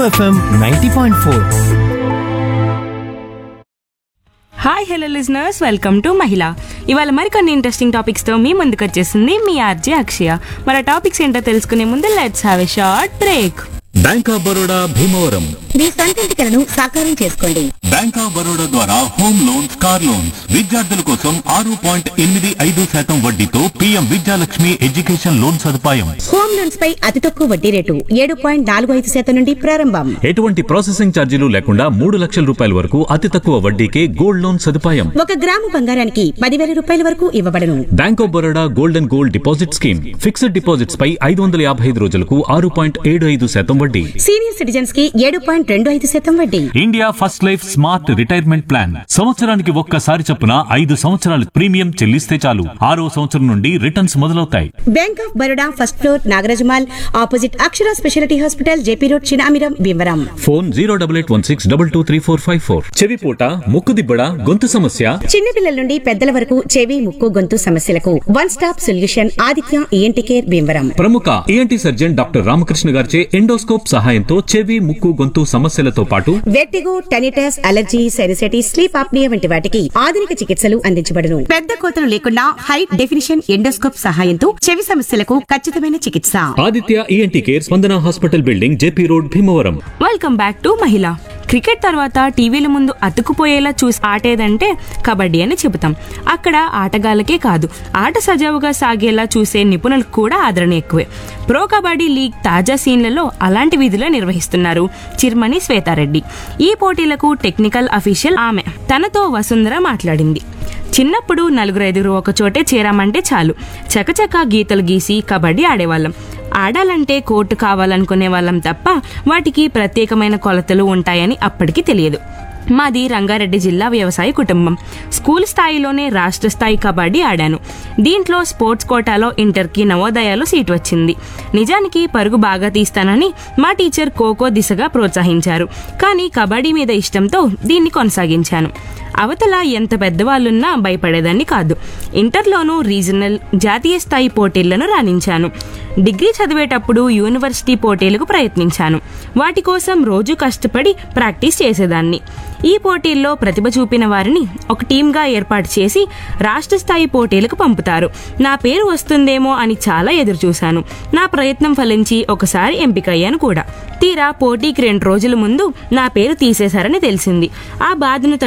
FM ninety point four hi hello listeners welcome to Mahila ఇవాళ మరికొన్ని interesting టాపిక్స్తో మీ ముందుకు వచ్చేసింది మీ ఆర్జే అక్షయ మన టాపిక్స్ ఏంటో తెలుసుకునే ముందు let's have a short break bank of Baroda Bhimavaram మీ సొంతింటి కలను సాకారం చేసుకోండి బ్యాంక్ ఆఫ్ బరోడా ద్వారా హోమ్ లోన్స్ కార్ లోన్స్ విద్యార్థుల కోసం ఆరు పాయింట్ ఎనిమిది ఐదు శాతం వడ్డీతో పీఎం విద్యాలక్ష్మి ఎడ్యుకేషన్ లోన్ సదుపాయం హోమ్ లోన్స్ పై అతి తక్కువ వడ్డీ రేటు ఏడు పాయింట్ నాలుగు ఐదు శాతం నుండి ప్రారంభం ఎటువంటి ప్రాసెసింగ్ ఛార్జీలు లేకుండా మూడు లక్షల రూపాయల వరకు అతి తక్కువ వడ్డీకే గోల్డ్ లోన్ సదుపాయం ఒక గ్రాము బంగారానికి పదివేల రూపాయల వరకు ఇవ్వబడను bank of Baroda gold and gold deposit scheme fixed deposits పై ఐదు వందల యాభై ఐదు రోజులకు ఆరు పాయింట్ ఏడు ఐదు శాతం వడ్డీ సీనియర్ సిటిజన్స్ కి ఏడు పాయింట్ రెండు ఐదు శాతం వడ్డీ India first life smart retirement plan సంవత్సరానికి ఒక్కసారి చొప్పున ఐదు సంవత్సరాలు ప్రీమియం చెల్లిస్తే చాలు ఆరో సంవత్సరం నుండి రిటర్న్స్ మొదలవుతాయి bank of Baroda first floor నాగరాజమాల్ opposite Akshara speciality hospital JP road Chinamiram Bhimavaram phone zero double eight one six double two three four five four చెవిపోట ముక్కు దిబ్బడ గొంతు సమస్య చిన్నపిల్లల నుండి పెద్దల వరకు చెవి ముక్కు గొంతు సమస్యలకు one stop solution Aditya ENT care Bhimavaram ప్రముఖ ఈఎన్టీ సర్జన్ డాక్టర్ రామకృష్ణ గారిచే ఎండోస్కోప్ సహాయంతో చెవి ముక్కు గొంతు సమస్యలతో పాటు vertigo tinnitus allergy sinusitis sleep apnoea వంటి వాటికి ఆధునిక చికిత్సలు అందించబడును పెద్ద కోతలు లేకుండా హై డెఫినిషన్ ఎండోస్కోప్ సహాయంతో చెవి సమస్యలకు ఖచ్చితమైన చికిత్స Aditya ENT care Spandana hospital building JP road Bhimavaram welcome back to Mahila cricket తర్వాత టీవీల ముందు అతుకుపోయేలా చూసి ఆట ఏదంటే కబడ్డీ అని చెబుతాం అక్కడ ఆటగాళ్ళకే కాదు ఆట సజావుగా సాగేలా చూసే నిపుణులకు కూడా ఆదరణ ఎక్కువే ప్రో కబడ్డీ లీగ్ తాజా సీన్లలో అలాంటి విధులు నిర్వహిస్తున్నారు చిర్మని శ్వేతారెడ్డి ఈ పోటీలకు టెక్నికల్ అఫీషియల్ ఆమె తనతో వసుంధర మాట్లాడింది చిన్నప్పుడు నలుగురు ఐదుగురు ఒక చోటే చేరామంటే చాలు చకచక గీతలు గీసి కబడ్డీ ఆడేవాళ్ళం ఆడాలంటే కోర్టు కావాలనుకునే వాళ్ళం తప్ప వాటికి ప్రత్యేకమైన కొలతలు ఉంటాయని అప్పటికి తెలియదు మాది రంగారెడ్డి జిల్లా వ్యవసాయ కుటుంబం స్కూల్ స్థాయిలోనే రాష్ట్ర స్థాయి కబడ్డీ ఆడాను దీంట్లో స్పోర్ట్స్ కోటాలో ఇంటర్కి నవోదయాలో సీట్ వచ్చింది నిజానికి పరుగు బాగా తీస్తానని మా టీచర్ ఖోఖో దిశగా ప్రోత్సహించారు కానీ కబడ్డీ మీద ఇష్టంతో దీన్ని కొనసాగించాను అవతల ఎంత పెద్దవాళ్ళున్నా భయపడేదాన్ని కాదు ఇంటర్లోనూ రీజనల్ జాతీయ స్థాయి పోటీలను రాణించాను డిగ్రీ చదివేటప్పుడు యూనివర్సిటీ పోటీలకు ప్రయత్నించాను వాటి కోసం రోజు కష్టపడి ప్రాక్టీస్ చేసేదాన్ని ఈ పోటీల్లో ప్రతిభ చూపిన వారిని ఒక టీంగా ఏర్పాటు చేసి రాష్ట్ర స్థాయి పోటీలకు పంపుతారు నా పేరు వస్తుందేమో అని చాలా ఎదురు చూశాను నా ప్రయత్నం ఫలించి ఒకసారి ఎంపికయ్యాను కూడా తీరా పోటీకి రెండు రోజుల ముందు నా పేరు తీసేశారని తెలిసింది ఆ బాధను